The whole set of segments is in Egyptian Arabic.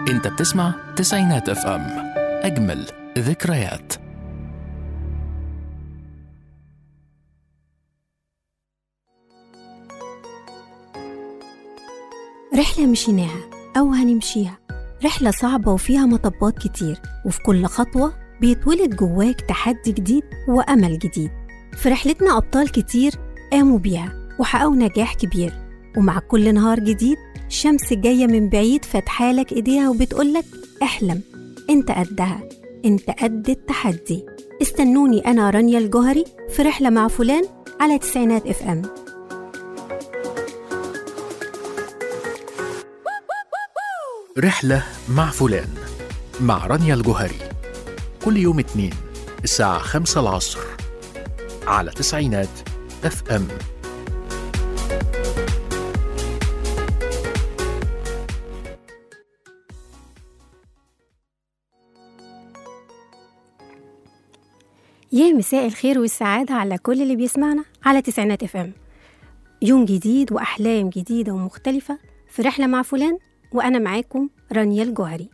انت بتسمع تسعينات اف ام اجمل ذكريات رحلة مشيناها أو هنمشيها رحلة صعبة وفيها مطبات كتير وفي كل خطوة بيتولد جواك تحدي جديد وأمل جديد في رحلتنا أبطال كتير قاموا بيها وحققوا نجاح كبير ومع كل نهار جديد شمس جاية من بعيد فاتحالك إيديها وبتقولك احلم انت قدها انت قد التحدي استنوني أنا رانيا الجوهري في رحلة مع فلان على تسعينات اف ام رحلة مع فلان مع رانيا الجوهري كل يوم اتنين الساعة خمسة العصر على تسعينات اف ام يا مساء الخير والسعادة على كل اللي بيسمعنا على تسعينات اف ام يوم جديد وأحلام جديدة ومختلفة في رحلة مع فلان وأنا معاكم رانيا الجوهري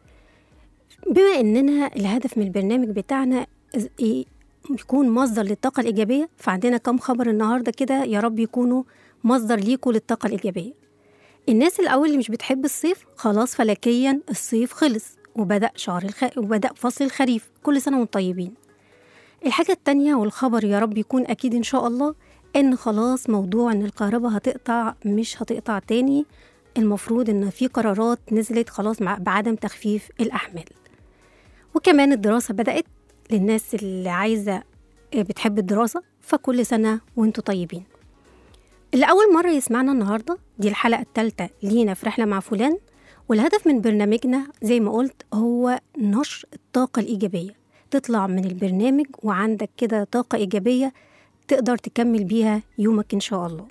بما إننا الهدف من البرنامج بتاعنا إز- إيه يكون مصدر للطاقة الإيجابية فعندنا كم خبر النهاردة كده يا رب يكونوا مصدر ليكوا للطاقة الإيجابية الناس الأول اللي مش بتحب الصيف خلاص فلكيا الصيف خلص وبدأ شهر الخ... وبدأ فصل الخريف كل سنة وانتم طيبين الحاجة التانية والخبر يا رب يكون أكيد إن شاء الله إن خلاص موضوع إن الكهرباء هتقطع مش هتقطع تاني المفروض إن في قرارات نزلت خلاص مع بعدم تخفيف الأحمال وكمان الدراسة بدأت للناس اللي عايزة بتحب الدراسة فكل سنة وانتوا طيبين اللي أول مرة يسمعنا النهاردة دي الحلقة الثالثة لينا في رحلة مع فلان والهدف من برنامجنا زي ما قلت هو نشر الطاقة الإيجابية تطلع من البرنامج وعندك كده طاقة إيجابية تقدر تكمل بيها يومك إن شاء الله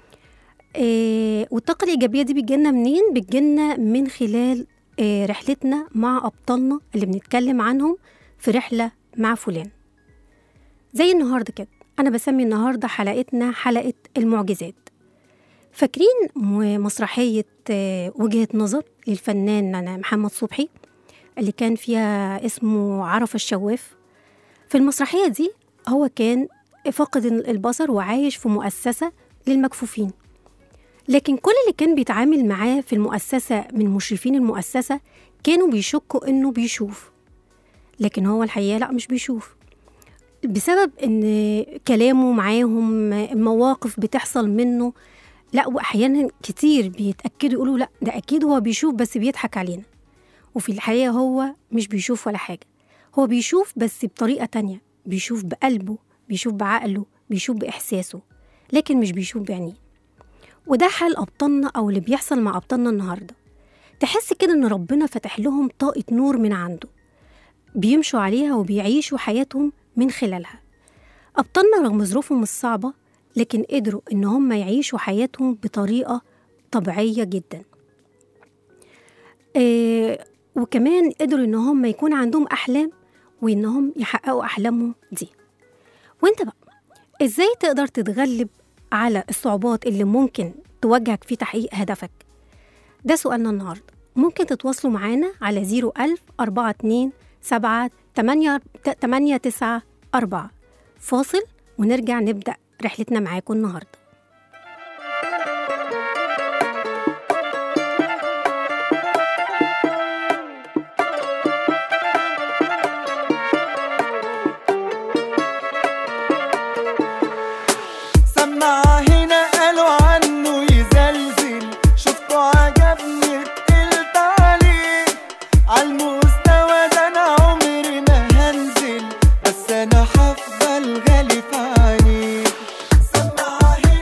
إيه والطاقة الإيجابية دي بتجيلنا منين؟ بتجيلنا من خلال إيه رحلتنا مع أبطالنا اللي بنتكلم عنهم في رحلة مع فلان زي النهاردة كده أنا بسمي النهاردة حلقتنا حلقة المعجزات فاكرين م- مسرحية آه، وجهة نظر للفنان محمد صبحي اللي كان فيها اسمه عرف الشواف في المسرحية دي هو كان فاقد البصر وعايش في مؤسسة للمكفوفين لكن كل اللي كان بيتعامل معاه في المؤسسة من مشرفين المؤسسة كانوا بيشكوا إنه بيشوف لكن هو الحقيقة لا مش بيشوف بسبب إن كلامه معاهم مواقف بتحصل منه لا وأحيانا كتير بيتأكدوا يقولوا لا ده أكيد هو بيشوف بس بيضحك علينا وفي الحقيقة هو مش بيشوف ولا حاجة هو بيشوف بس بطريقة تانية بيشوف بقلبه بيشوف بعقله بيشوف بإحساسه لكن مش بيشوف بعينيه وده حال أبطالنا أو اللي بيحصل مع أبطالنا النهاردة تحس كده إن ربنا فتح لهم طاقة نور من عنده بيمشوا عليها وبيعيشوا حياتهم من خلالها أبطالنا رغم ظروفهم الصعبة لكن قدروا إن هم يعيشوا حياتهم بطريقة طبيعية جدا آه وكمان قدروا إن هم يكون عندهم أحلام وإنهم يحققوا أحلامهم دي وإنت بقى إزاي تقدر تتغلب على الصعوبات اللي ممكن تواجهك في تحقيق هدفك ده سؤالنا النهاردة ممكن تتواصلوا معانا على 01000 42 7 8 8 9 4 فاصل ونرجع نبدأ رحلتنا معاكم النهارده سماعة هنا قالوا عنه يزلزل شفته عجبني اتقلت عليه عالمستوى ده انا عمري ما هنزل بس انا هفضل غالي في عينيه سماعة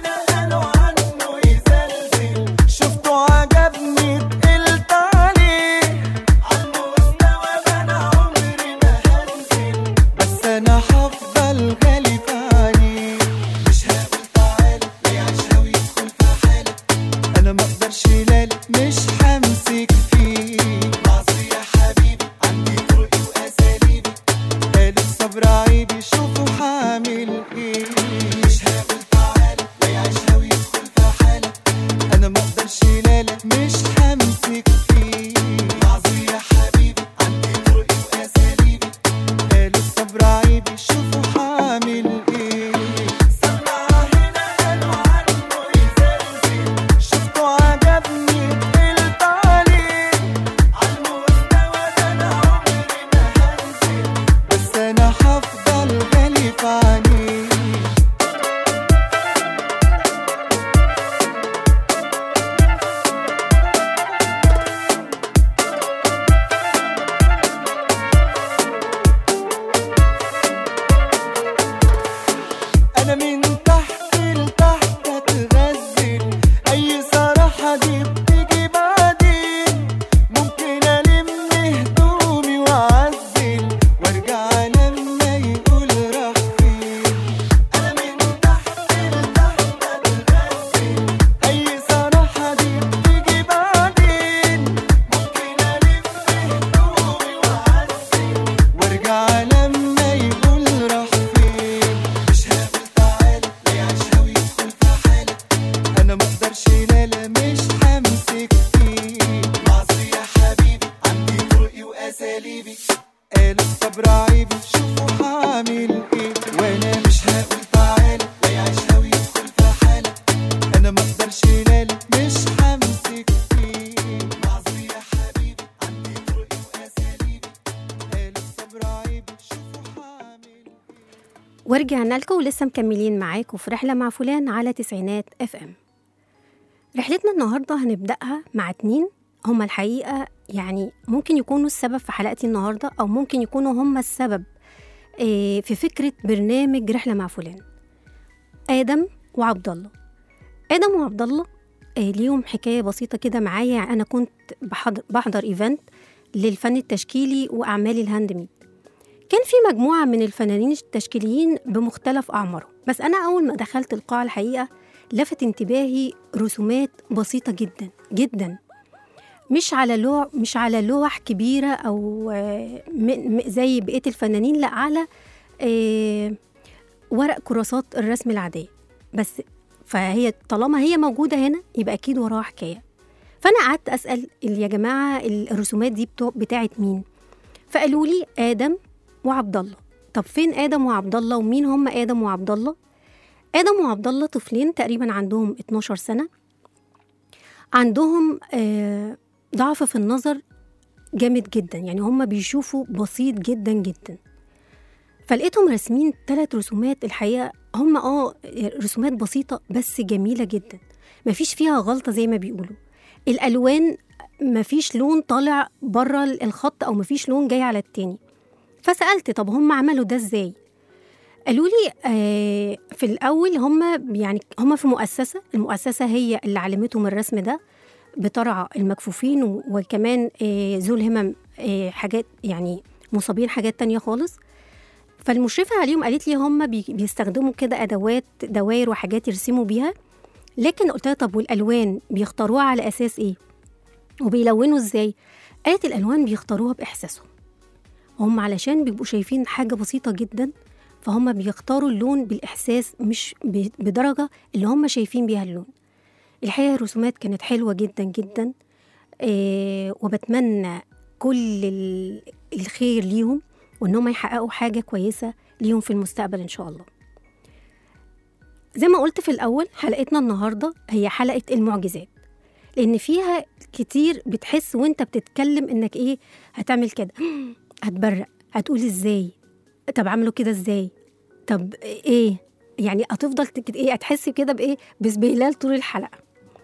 ورجعنا لكم ولسه مكملين معاكم في رحلة مع فلان على تسعينات اف ام رحلتنا النهاردة هنبدأها مع اتنين هما الحقيقة يعني ممكن يكونوا السبب في حلقتي النهاردة أو ممكن يكونوا هما السبب آه، في فكرة برنامج رحلة مع فلان آدم وعبد الله آدم وعبد الله آه، ليهم حكاية بسيطة كده معايا أنا كنت بحضر, بحضر إيفنت للفن التشكيلي وأعمال الهاند ميد كان في مجموعة من الفنانين التشكيليين بمختلف أعمارهم بس أنا أول ما دخلت القاعة الحقيقة لفت انتباهي رسومات بسيطة جدا جدا مش على لوح مش على لوح كبيرة أو آه، م- م- زي بقية الفنانين لا على آه، ورق كراسات الرسم العادية بس فهي طالما هي موجودة هنا يبقى أكيد وراها حكاية فأنا قعدت أسأل يا جماعة الرسومات دي بتوع- بتاعت مين فقالوا لي آدم وعبد الله طب فين آدم وعبد الله ومين هم آدم وعبد الله آدم وعبد الله طفلين تقريبا عندهم 12 سنة عندهم آه، ضعف في النظر جامد جدا يعني هم بيشوفوا بسيط جدا جدا فلقيتهم راسمين ثلاث رسومات الحقيقة هم اه رسومات بسيطة بس جميلة جدا مفيش فيها غلطة زي ما بيقولوا الألوان مفيش لون طالع بره الخط أو مفيش لون جاي على التاني فسألت طب هم عملوا ده ازاي قالوا لي آه في الأول هم يعني هم في مؤسسة المؤسسة هي اللي علمتهم الرسم ده بترعى المكفوفين و- وكمان آه ذو الهمم آه حاجات يعني مصابين حاجات تانية خالص فالمشرفة عليهم قالت لي هم بي- بيستخدموا كده أدوات دواير وحاجات يرسموا بيها لكن قلت لها طب والألوان بيختاروها على أساس إيه؟ وبيلونوا إزاي؟ قالت الألوان بيختاروها بإحساسهم هم علشان بيبقوا شايفين حاجة بسيطة جدا فهم بيختاروا اللون بالإحساس مش ب- بدرجة اللي هم شايفين بيها اللون الحقيقة الرسومات كانت حلوة جدا جدا آه وبتمنى كل ال- الخير ليهم وإن هم يحققوا حاجة كويسة ليهم في المستقبل إن شاء الله زي ما قلت في الأول حلقتنا النهاردة هي حلقة المعجزات لأن فيها كتير بتحس وانت بتتكلم انك ايه هتعمل كده هتبرق هتقول ازاي طب عملوا كده ازاي طب ايه يعني هتفضل تك- ايه هتحسي كده بايه بسبهلال طول الحلقه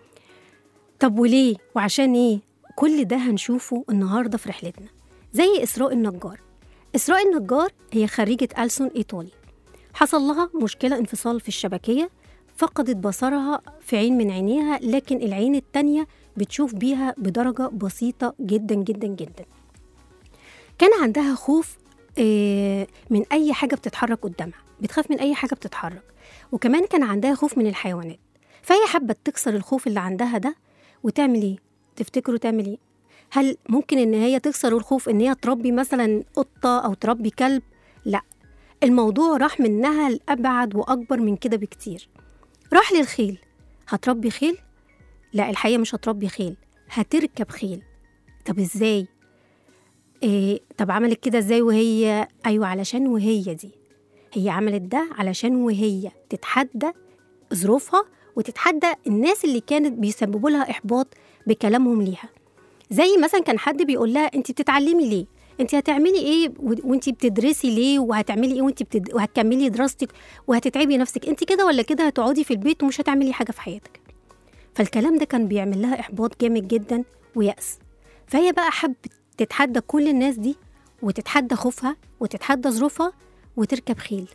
طب وليه وعشان ايه كل ده هنشوفه النهارده في رحلتنا زي اسراء النجار اسراء النجار هي خريجه ألسن ايطالي حصل لها مشكله انفصال في الشبكيه فقدت بصرها في عين من عينيها لكن العين التانية بتشوف بيها بدرجة بسيطة جدا جدا جدا كان عندها خوف آه، من أي حاجة بتتحرك قدامها بتخاف من أي حاجة بتتحرك وكمان كان عندها خوف من الحيوانات فهي حبت تكسر الخوف اللي عندها ده وتعمل إيه؟ تفتكروا تعمل إيه؟ هل ممكن إن هي تكسر الخوف إن هي تربي مثلا قطة أو تربي كلب؟ لا الموضوع راح منها لأبعد وأكبر من كده بكتير راح للخيل هتربي خيل؟ لا الحقيقة مش هتربي خيل هتركب خيل طب ازاي؟ إيه طب عملت كده ازاي وهي ايوه علشان وهي دي هي عملت ده علشان وهي تتحدى ظروفها وتتحدى الناس اللي كانت بيسببوا لها احباط بكلامهم ليها زي مثلا كان حد بيقول لها انت بتتعلمي ليه انت هتعملي ايه و- وانت بتدرسي ليه وهتعملي ايه وانت بتد... وهتكملي دراستك وهتتعبي نفسك انت كده ولا كده هتقعدي في البيت ومش هتعملي حاجه في حياتك فالكلام ده كان بيعمل لها احباط جامد جدا ويأس فهي بقى حبت تتحدى كل الناس دي وتتحدى خوفها وتتحدى ظروفها وتركب خيل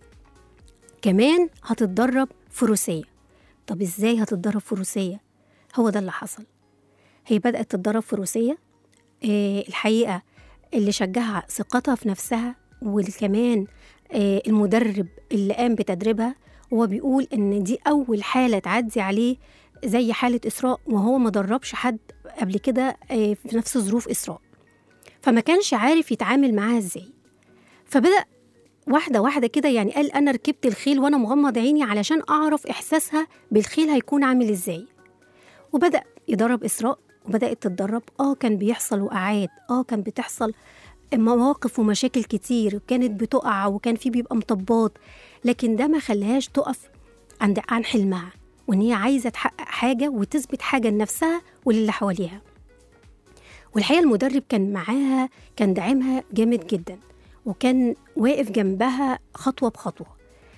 كمان هتتدرب فروسية طب ازاي هتتدرب فروسية هو ده اللي حصل هي بدأت تتدرب فروسية آه الحقيقة اللي شجعها ثقتها في نفسها وكمان آه المدرب اللي قام بتدريبها هو بيقول ان دي اول حالة تعدي عليه زي حالة إسراء وهو ما دربش حد قبل كده آه، في نفس ظروف إسراء فما كانش عارف يتعامل معاها ازاي فبدأ واحدة واحدة كده يعني قال أنا ركبت الخيل وأنا مغمض عيني علشان أعرف إحساسها بالخيل هيكون عامل ازاي وبدأ يدرب إسراء وبدأت تتدرب اه كان بيحصل وقعات اه كان بتحصل مواقف ومشاكل كتير وكانت بتقع وكان في بيبقى مطبات لكن ده ما خلاهاش تقف عند عن حلمها وان هي عايزه تحقق حاجه وتثبت حاجه لنفسها وللي حواليها والحقيقه المدرب كان معاها كان داعمها جامد جدا وكان واقف جنبها خطوه بخطوه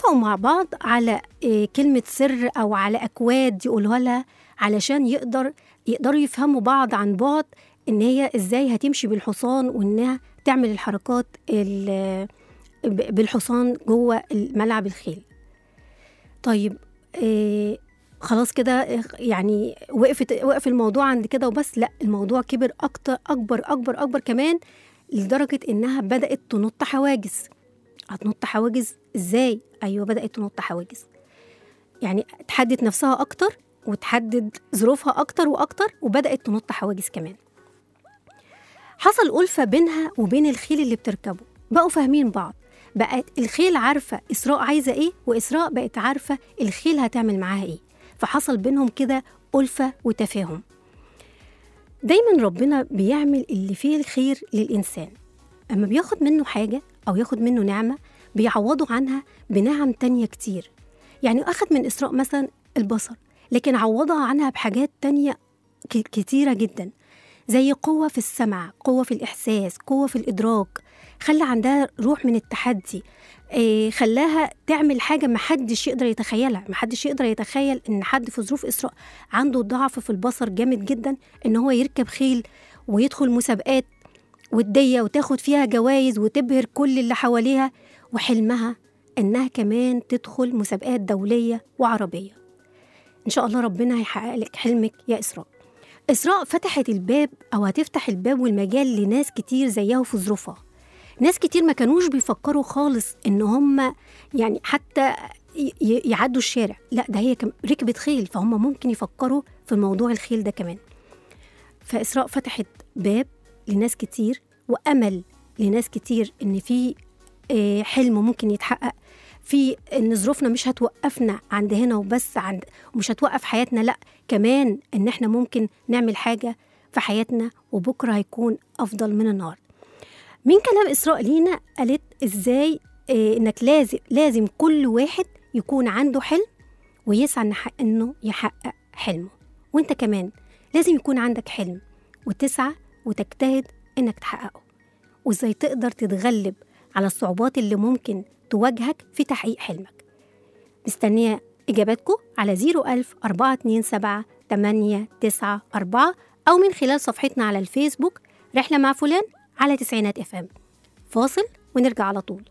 اتفقوا مع بعض على آه، كلمة سر أو على أكواد يقولوها لها علشان يقدر يقدروا يفهموا بعض عن بعد إن هي إزاي هتمشي بالحصان وإنها تعمل الحركات ال- ب- بالحصان جوه ملعب الخيل طيب آه خلاص كده آه، يعني وقفت وقف الموضوع عند كده وبس لا الموضوع كبر اكتر اكبر اكبر اكبر كمان لدرجه انها بدات تنط حواجز هتنط حواجز ازاي ايوه بدات تنط حواجز يعني تحدد نفسها اكتر وتحدد ظروفها اكتر واكتر وبدات تنط حواجز كمان حصل ألفة بينها وبين الخيل اللي بتركبه بقوا فاهمين بعض بقت الخيل عارفة إسراء عايزة إيه وإسراء بقت عارفة الخيل هتعمل معاها إيه فحصل بينهم كده ألفة وتفاهم دايما ربنا بيعمل اللي فيه الخير للإنسان أما بياخد منه حاجة أو ياخد منه نعمة بيعوضه عنها بنعم تانية كتير يعني أخد من إسراء مثلا البصر لكن عوضها عنها بحاجات تانية ك- كتيرة جدا زي قوة في السمع قوة في الإحساس قوة في الإدراك خلى عندها روح من التحدي إيه خلاها تعمل حاجة محدش يقدر يتخيلها محدش يقدر يتخيل إن حد في ظروف إسراء عنده ضعف في البصر جامد جدا إن هو يركب خيل ويدخل مسابقات ودية وتاخد فيها جوائز وتبهر كل اللي حواليها وحلمها إنها كمان تدخل مسابقات دولية وعربية إن شاء الله ربنا هيحقق لك حلمك يا إسراء إسراء فتحت الباب أو هتفتح الباب والمجال لناس كتير زيها في ظروفها ناس كتير ما كانوش بيفكروا خالص إن هم يعني حتى ي- ي- يعدوا الشارع لا ده هي كم- ركبت خيل فهم ممكن يفكروا في موضوع الخيل ده كمان فإسراء فتحت باب لناس كتير وأمل لناس كتير إن في آه، حلم ممكن يتحقق في ان ظروفنا مش هتوقفنا عند هنا وبس عند ومش هتوقف حياتنا لا كمان ان احنا ممكن نعمل حاجه في حياتنا وبكره هيكون افضل من النهارده من كلام اسراء لينا قالت ازاي آه، انك لازم لازم كل واحد يكون عنده حلم ويسعى إن- انه يحقق حلمه وانت كمان لازم يكون عندك حلم وتسعى وتجتهد انك تحققه وازاي تقدر تتغلب على الصعوبات اللي ممكن تواجهك في تحقيق حلمك مستنية إجاباتكم على 01000 427 894 أو من خلال صفحتنا على الفيسبوك رحلة مع فلان على تسعينات اف ام فاصل ونرجع على طول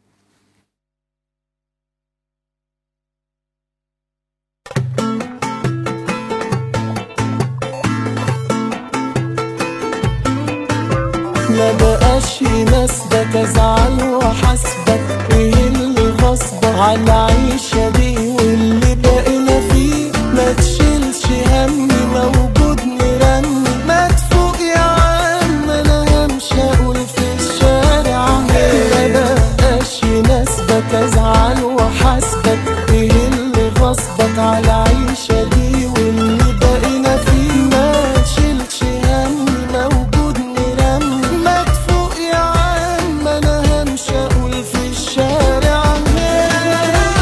ما بقاش يناسبك ازعل واحاسبك ايه اللي غصبك على العيشة دي واللي بقينا فيه ما تشيلش همي موجود نرني ما تفوق يا عم انا همشي اقول في الشارع ما بقاش يناسبك ازعل واحاسبك ايه اللي غصبك على العيشة دي واللي بقينا فيه ما تشيلش همي موجود نرمي ما تفوق يا عم انا همشي اقول في الشارع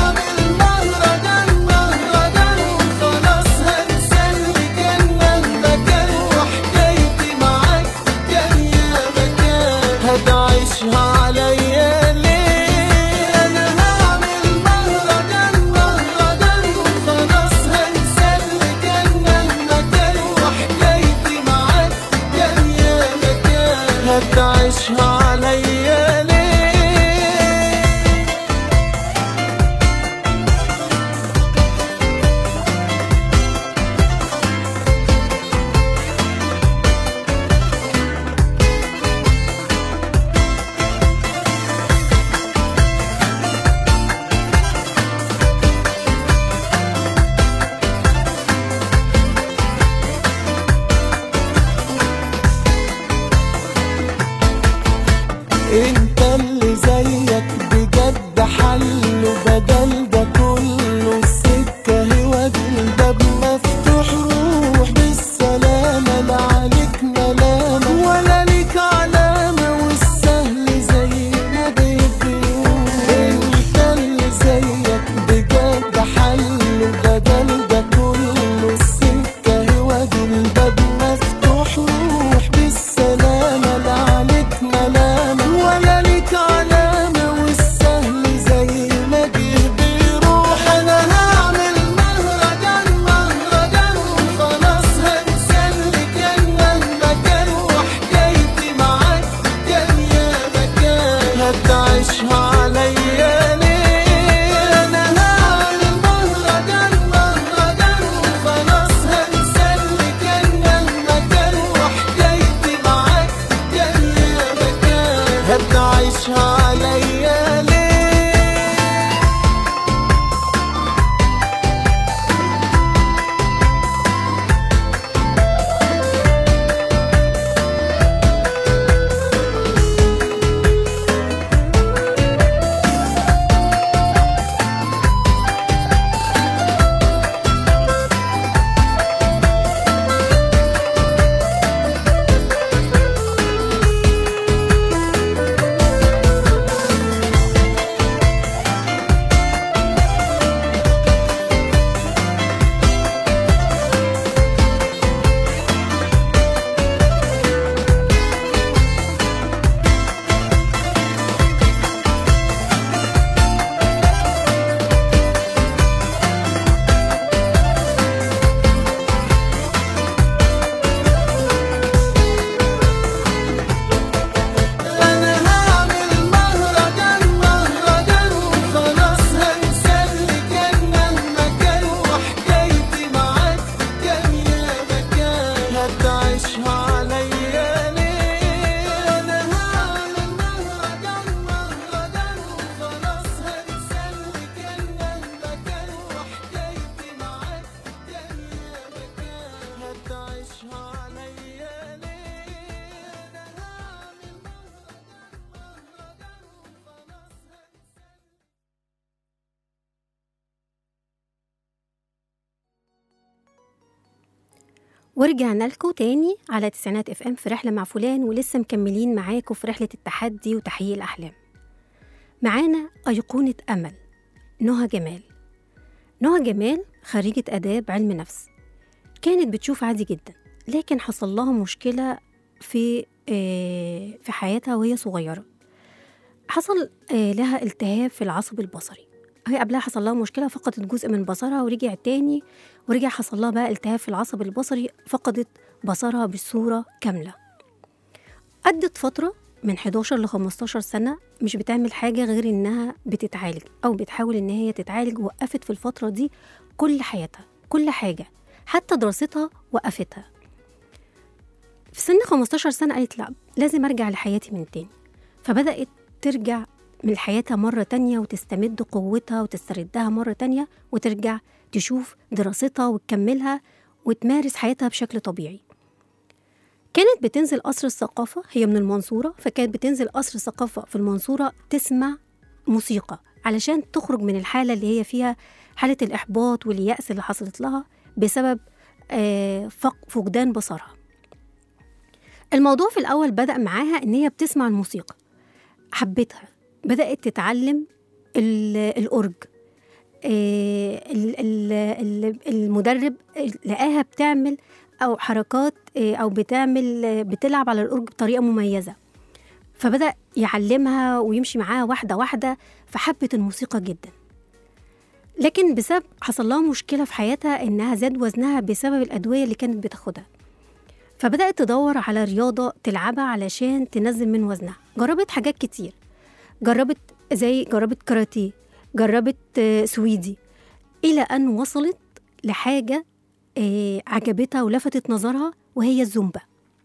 ورجعنا لكم تاني على تسعينات اف ام في رحلة مع فلان ولسه مكملين معاكم في رحلة التحدي وتحقيق الأحلام معانا أيقونة أمل نهى جمال نهى جمال خريجة آداب علم نفس كانت بتشوف عادي جدا لكن حصل لها مشكلة في آه، في حياتها وهي صغيرة حصل آه، لها التهاب في العصب البصري هي قبلها حصل لها مشكلة فقدت جزء من بصرها ورجع تاني ورجع حصل لها بقى التهاب في العصب البصري فقدت بصرها بصورة كاملة قضت فترة من 11 ل 15 سنة مش بتعمل حاجة غير إنها بتتعالج أو بتحاول إن هي تتعالج وقفت في الفترة دي كل حياتها كل حاجة حتى دراستها وقفتها في سن 15 سنة قالت لا لازم أرجع لحياتي من تاني فبدأت ترجع من حياتها مرة تانية وتستمد قوتها وتستردها مرة تانية وترجع تشوف دراستها وتكملها وتمارس حياتها بشكل طبيعي كانت بتنزل قصر الثقافة هي من المنصورة فكانت بتنزل قصر الثقافة في المنصورة تسمع موسيقى علشان تخرج من الحالة اللي هي فيها حالة الإحباط واليأس اللي حصلت لها بسبب آه، فق- فقدان بصرها الموضوع في الأول بدأ معاها إن هي بتسمع الموسيقى حبتها بدأت تتعلم ال- الأورج آه، ال- ال- ال- المدرب لقاها بتعمل أو حركات آه، أو بتعمل آه، بتلعب على الأورج بطريقة مميزة فبدأ يعلمها ويمشي معاها واحدة واحدة فحبت الموسيقى جدا لكن بسبب حصل لها مشكلة في حياتها إنها زاد وزنها بسبب الأدوية اللي كانت بتاخدها فبدأت تدور على رياضة تلعبها علشان تنزل من وزنها جربت حاجات كتير جربت زي جربت كاراتيه جربت آه، سويدي إلى أن وصلت لحاجة آه، عجبتها ولفتت نظرها وهي الزومبا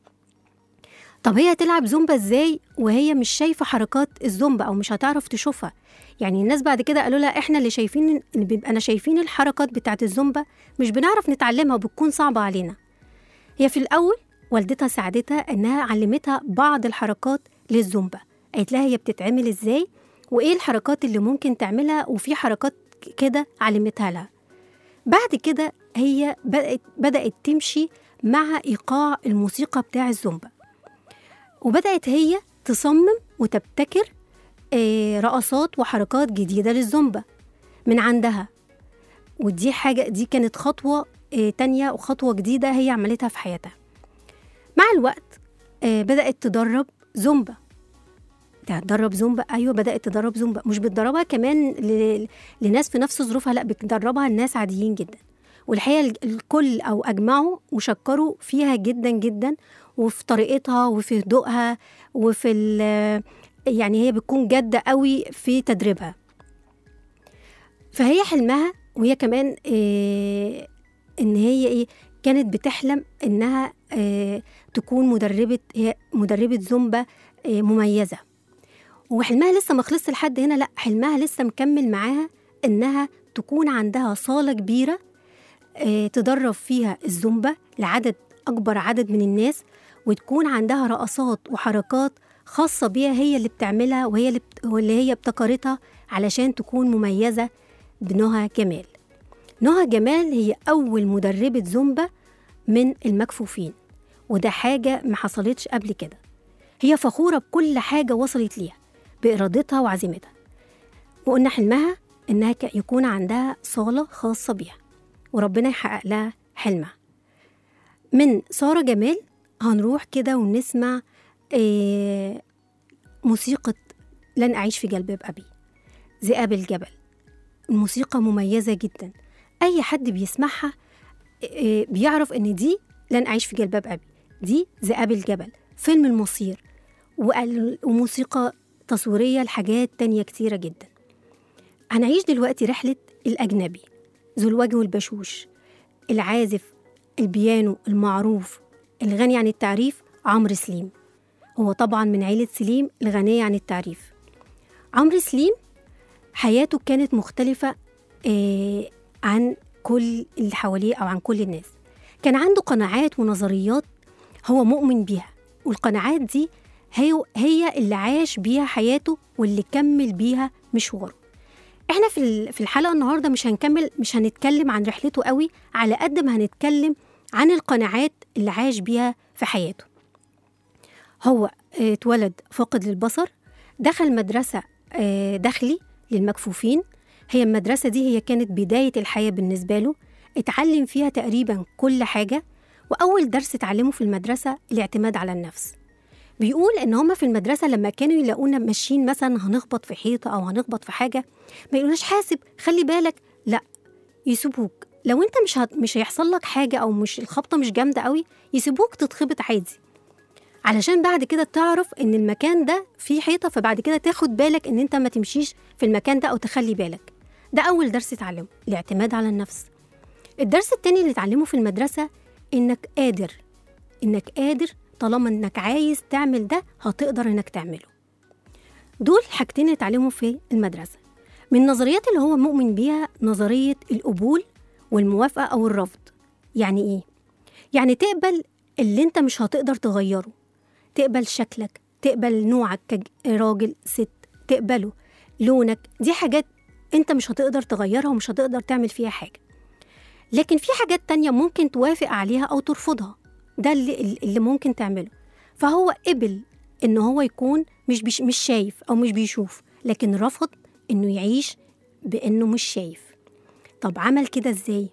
طب هي تلعب زومبا ازاي وهي مش شايفة حركات الزومبا أو مش هتعرف تشوفها يعني الناس بعد كده قالوا لها احنا اللي شايفين اللي بيبقى أنا شايفين الحركات بتاعت الزومبا مش بنعرف نتعلمها وبتكون صعبة علينا هي في الأول والدتها ساعدتها إنها علمتها بعض الحركات للزومبا قالت لها هي بتتعمل إزاي وإيه الحركات اللي ممكن تعملها وفي حركات كده علمتها لها بعد كده هي بدأت, بدأت تمشي مع إيقاع الموسيقى بتاع الزومبا وبدأت هي تصمم وتبتكر آه، رقصات وحركات جديدة للزومبا من عندها ودي حاجة دي كانت خطوة آه، تانية وخطوة جديدة هي عملتها في حياتها مع الوقت آه، بدأت تدرب زومبا تدرب زومبا ايوه بدات تدرب زومبا مش بتدربها كمان ل... لناس في نفس ظروفها لا بتدربها لناس عاديين جدا والحقيقه ال- الكل او اجمعوا وشكروا فيها جدا جدا وفي طريقتها وفي هدوءها وفي ال... يعني هي بتكون جاده قوي في تدريبها فهي حلمها وهي كمان إيه ان هي ايه كانت بتحلم انها إيه تكون مدربه هي مدربه زومبا إيه مميزه وحلمها لسه ما خلصش لحد هنا لا حلمها لسه مكمل معاها انها تكون عندها صاله كبيره آه، تدرب فيها الزومبا لعدد اكبر عدد من الناس وتكون عندها رقصات وحركات خاصه بيها هي اللي بتعملها وهي اللي, بت... واللي هي ابتكرتها علشان تكون مميزه بنهى جمال نهى جمال هي اول مدربه زومبا من المكفوفين وده حاجه ما حصلتش قبل كده هي فخوره بكل حاجه وصلت ليها بإرادتها وعزيمتها وقلنا حلمها إنها ك- يكون عندها صالة خاصة بيها وربنا يحقق لها حلمها من سارة جمال هنروح كده ونسمع آه، موسيقى لن أعيش في جلباب أبي ذئاب الجبل الموسيقى مميزة جدا أي حد بيسمعها آه، بيعرف إن دي لن أعيش في جلباب أبي دي ذئاب الجبل فيلم المصير وقال- وموسيقى تصويرية لحاجات تانية كتيرة جدا هنعيش دلوقتي رحلة الأجنبي ذو الوجه والبشوش العازف البيانو المعروف الغني عن التعريف عمرو سليم هو طبعا من عيلة سليم الغنية عن التعريف عمرو سليم حياته كانت مختلفة آه عن كل اللي حواليه أو عن كل الناس كان عنده قناعات ونظريات هو مؤمن بيها والقناعات دي هي هي اللي عاش بيها حياته واللي كمل بيها مشواره احنا في ال- في الحلقه النهارده مش هنكمل مش هنتكلم عن رحلته قوي على قد ما هنتكلم عن القناعات اللي عاش بيها في حياته هو آه، اتولد فاقد للبصر دخل مدرسة آه، داخلي للمكفوفين هي المدرسة دي هي كانت بداية الحياة بالنسبة له اتعلم فيها تقريبا كل حاجة وأول درس اتعلمه في المدرسة الاعتماد على النفس بيقول ان هما في المدرسه لما كانوا يلاقونا ماشيين مثلا هنخبط في حيطه او هنخبط في حاجه ما يقولوش حاسب خلي بالك لا يسيبوك لو انت مش هت... مش هيحصل لك حاجه او مش الخبطه مش جامده قوي يسيبوك تتخبط عادي علشان بعد كده تعرف ان المكان ده فيه حيطه فبعد كده تاخد بالك ان انت ما تمشيش في المكان ده او تخلي بالك ده اول درس اتعلمه الاعتماد على النفس الدرس التاني اللي اتعلمه في المدرسه انك قادر انك قادر طالما انك عايز تعمل ده هتقدر انك تعمله دول حاجتين اتعلموا في المدرسة من النظريات اللي هو مؤمن بيها نظرية القبول والموافقة أو الرفض يعني إيه؟ يعني تقبل اللي انت مش هتقدر تغيره تقبل شكلك تقبل نوعك كراجل ست تقبله لونك دي حاجات انت مش هتقدر تغيرها ومش هتقدر تعمل فيها حاجة لكن في حاجات تانية ممكن توافق عليها أو ترفضها ده اللي, اللي ممكن تعمله فهو قبل ان هو يكون مش بيش مش شايف او مش بيشوف لكن رفض انه يعيش بانه مش شايف طب عمل كده ازاي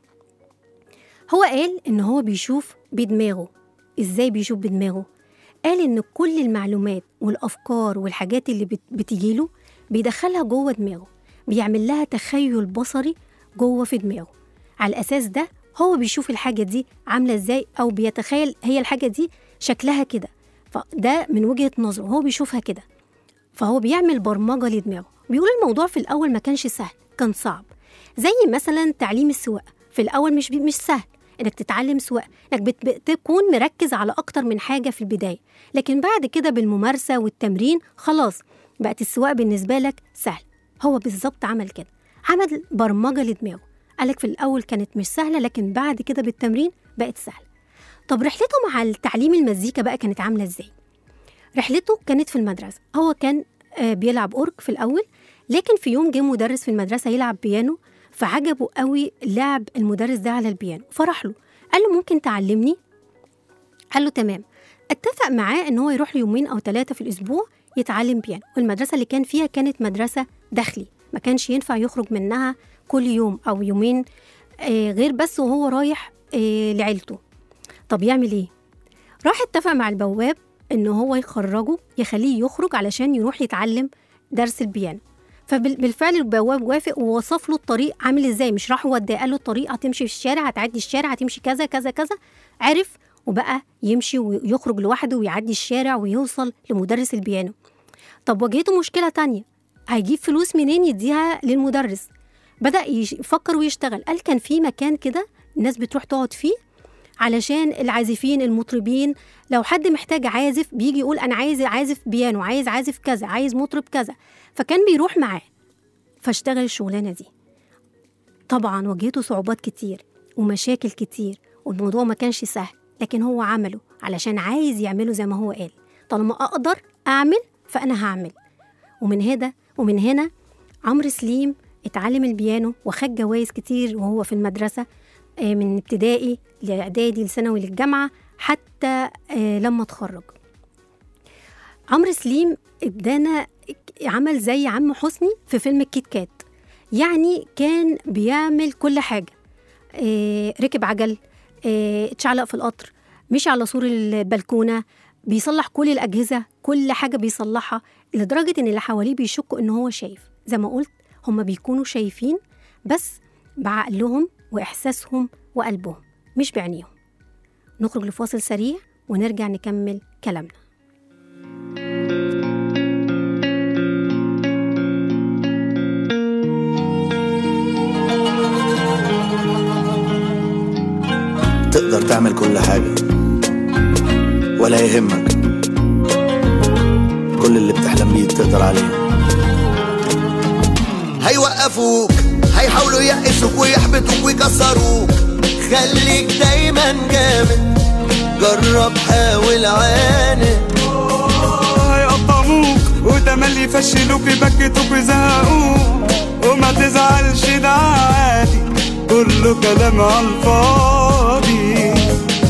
هو قال ان هو بيشوف بدماغه ازاي بيشوف بدماغه قال ان كل المعلومات والافكار والحاجات اللي بت- بتجيله بيدخلها جوه دماغه بيعمل لها تخيل بصري جوه في دماغه على الاساس ده هو بيشوف الحاجه دي عامله ازاي او بيتخيل هي الحاجه دي شكلها كده فده من وجهه نظره هو بيشوفها كده فهو بيعمل برمجه لدماغه بيقول الموضوع في الاول ما كانش سهل كان صعب زي مثلا تعليم السواقه في الاول مش بي مش سهل انك تتعلم سواقه انك بت- بتكون مركز على اكتر من حاجه في البدايه لكن بعد كده بالممارسه والتمرين خلاص بقت السواقه بالنسبه لك سهل هو بالظبط عمل كده عمل برمجه لدماغه قالك في الاول كانت مش سهله لكن بعد كده بالتمرين بقت سهله طب رحلته مع التعليم المزيكا بقى كانت عامله ازاي رحلته كانت في المدرسه هو كان آه، بيلعب اورج في الاول لكن في يوم جه مدرس في المدرسه يلعب بيانو فعجبه قوي لعب المدرس ده على البيانو فرح له قال له ممكن تعلمني قال له تمام اتفق معاه ان هو يروح له يومين او ثلاثه في الاسبوع يتعلم بيانو والمدرسه اللي كان فيها كانت مدرسه داخلي ما كانش ينفع يخرج منها كل يوم او يومين آه، غير بس وهو رايح آه، لعيلته طب يعمل ايه راح اتفق مع البواب ان هو يخرجه يخليه يخرج علشان يروح يتعلم درس البيانو فبالفعل البواب وافق ووصف له الطريق عامل ازاي مش راح وداه قال له الطريق هتمشي في الشارع هتعدي الشارع هتمشي كذا كذا كذا عرف وبقى يمشي ويخرج لوحده ويعدي الشارع ويوصل لمدرس البيانو طب واجهته مشكلة تانية هيجيب فلوس منين يديها للمدرس بدأ يش- يفكر ويشتغل قال كان في مكان كده الناس بتروح تقعد فيه علشان العازفين المطربين لو حد محتاج عازف بيجي يقول انا عايز عازف بيانو عايز عازف كذا عايز مطرب كذا فكان بيروح معاه فاشتغل الشغلانه دي طبعا واجهته صعوبات كتير ومشاكل كتير والموضوع ما كانش سهل لكن هو عمله علشان عايز يعمله زي ما هو قال طالما اقدر اعمل فانا هعمل ومن هنا ومن هنا عمرو سليم اتعلم البيانو وخد جوائز كتير وهو في المدرسة آه، من ابتدائي لإعدادي لثانوي للجامعة حتى آه، لما اتخرج عمرو سليم ادانا عمل زي عم حسني في فيلم الكيت كات يعني كان بيعمل كل حاجة آه، ركب عجل آه، اتشعلق في القطر مشي على سور البلكونة بيصلح كل الأجهزة كل حاجة بيصلحها لدرجة إن اللي حواليه بيشكوا إن هو شايف زي ما قلت هما بيكونوا شايفين بس بعقلهم وإحساسهم وقلبهم مش بعينيهم نخرج لفاصل سريع ونرجع نكمل كلامنا تقدر تعمل كل حاجة ولا يهمك كل اللي بتحلم بيه تقدر عليه هيوقفوك هيحاولوا يقسوك ويحبطوك ويكسروك خليك دايما جامد جرب حاول عاند هيقطعوك وتملي يفشلوك يبكتوك ويزهقوك وما تزعلش ده عادي كله كلام على الفاضي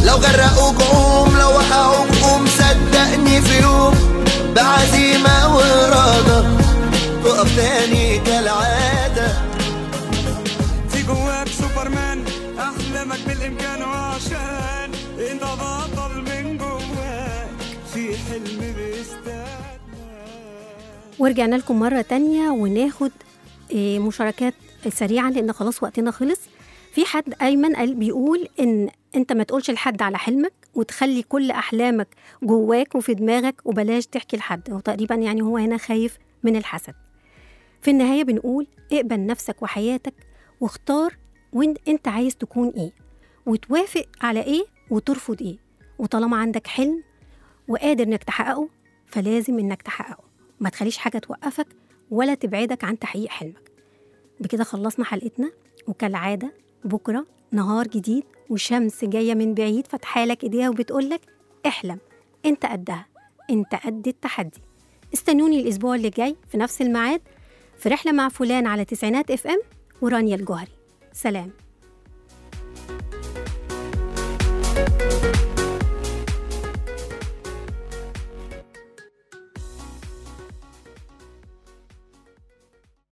ورجعنا لكم مرة تانية وناخد آه، مشاركات سريعا لأن خلاص وقتنا خلص في حد أيمن قال بيقول إن أنت ما تقولش لحد على حلمك وتخلي كل أحلامك جواك وفي دماغك وبلاش تحكي لحد وتقريبا يعني هو هنا خايف من الحسد في النهاية بنقول اقبل نفسك وحياتك واختار وين انت عايز تكون ايه وتوافق على ايه وترفض ايه وطالما عندك حلم وقادر انك تحققه فلازم انك تحققه ما تخليش حاجة توقفك ولا تبعدك عن تحقيق حلمك بكده خلصنا حلقتنا وكالعادة بكرة نهار جديد وشمس جاية من بعيد فاتحالك ايديها وبتقولك احلم انت قدها انت قد التحدي استنوني الأسبوع اللي جاي في نفس الميعاد في رحلة مع فلان على تسعينات اف ام ورانيا الجوهري سلام